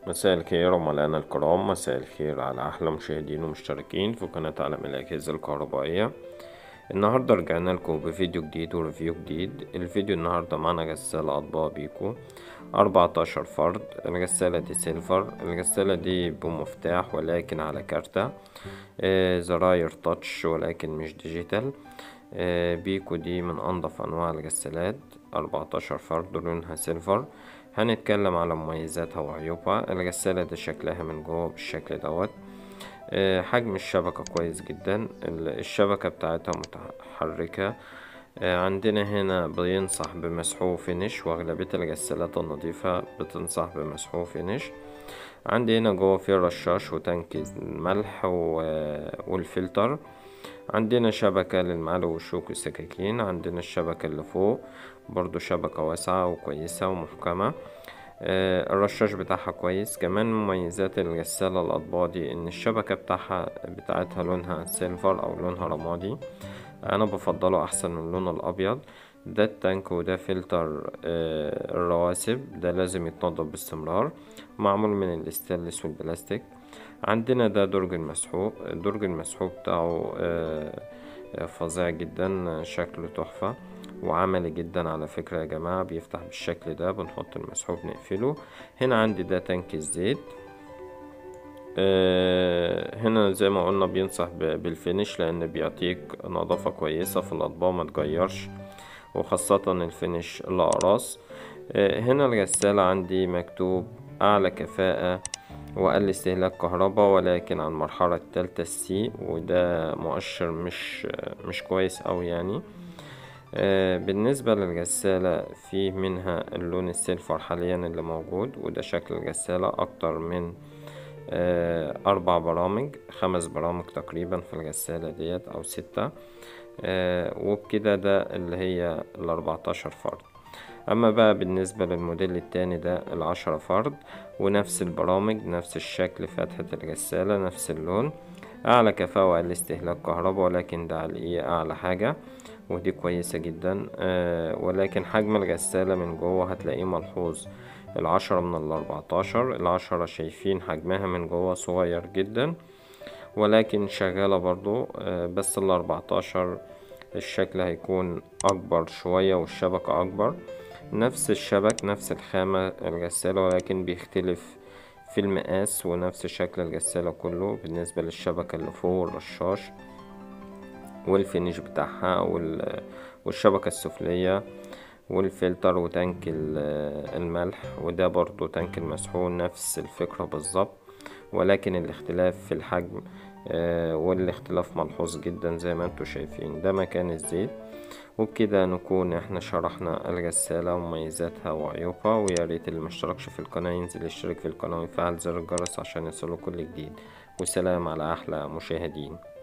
مساء الخير ومولانا الكرام مساء الخير على أحلى مشاهدين ومشتركين في قناة عالم الأجهزة الكهربائية النهاردة رجعنا لكم بفيديو جديد وريفيو جديد الفيديو النهاردة معنا غسالة أطباق بيكو أربعتاشر فرد الغسالة دي سيلفر الغسالة دي بمفتاح ولكن على كارتة آه زراير تاتش ولكن مش ديجيتال آه بيكو دي من أنظف أنواع الغسالات أربعتاشر فرد لونها سيلفر هنتكلم على مميزاتها وعيوبها الغسالة دي شكلها من جوه بالشكل دوت آه، حجم الشبكة كويس جدا الشبكة بتاعتها متحركة آه، عندنا هنا بينصح بمسحوق فينش واغلبية الغسالات النظيفة بتنصح بمسحوق فينش عندي هنا جوه في رشاش وتانك الملح والفلتر عندنا شبكة للمعلو والشوك والسكاكين عندنا الشبكة اللي فوق برضو شبكة واسعة وكويسة ومحكمة آه الرشاش بتاعها كويس كمان مميزات الغسالة الأطباق دي إن الشبكة بتاعها بتاعتها لونها سيلفر أو لونها رمادي أنا بفضله أحسن من اللون الأبيض ده التانك وده فلتر آه الرواسب ده لازم يتنضف باستمرار معمول من الاستانلس والبلاستيك عندنا ده درج المسحوق الدرج المسحوق بتاعه آه فظيع جدا شكله تحفة وعملي جدا على فكرة يا جماعة بيفتح بالشكل ده بنحط المسحوق نقفله هنا عندي ده تانك الزيت آه هنا زي ما قلنا بينصح بالفينش لان بيعطيك نظافة كويسة في الاطباق ما تغيرش وخاصة الفينش الاقراص آه هنا الغسالة عندي مكتوب اعلى كفاءة وأقل استهلاك كهرباء ولكن على المرحلة التالتة السي وده مؤشر مش مش كويس أوي يعني آه بالنسبة للغسالة فيه منها اللون السيلفر حاليا اللي موجود وده شكل الغسالة أكتر من آه أربع برامج خمس برامج تقريبا في الغسالة ديت أو ستة آه وبكده ده اللي هي الأربعتاشر فرد اما بقى بالنسبة للموديل التاني ده العشرة فرد ونفس البرامج نفس الشكل فتحة الغسالة نفس اللون اعلى كفاءة واقل استهلاك كهرباء ولكن ده على اعلى حاجة ودي كويسة جدا آه ولكن حجم الغسالة من جوه هتلاقيه ملحوظ العشرة من الاربعتاشر العشرة شايفين حجمها من جوه صغير جدا ولكن شغالة برضو آه بس الاربعتاشر الشكل هيكون اكبر شوية والشبكة اكبر نفس الشبك نفس الخامة الغسالة ولكن بيختلف في المقاس ونفس شكل الغسالة كله بالنسبة للشبكة اللي فوق الرشاش والفينيش بتاعها والشبكة السفلية والفلتر وتانك الملح وده برضو تانك المسحون نفس الفكرة بالظبط ولكن الاختلاف في الحجم والاختلاف ملحوظ جدا زي ما انتوا شايفين ده مكان الزيت وبكده نكون احنا شرحنا الغسالة ومميزاتها وعيوبها ويا ريت اللي مشتركش في القناة ينزل يشترك في القناة ويفعل زر الجرس عشان يصله كل جديد وسلام على أحلى مشاهدين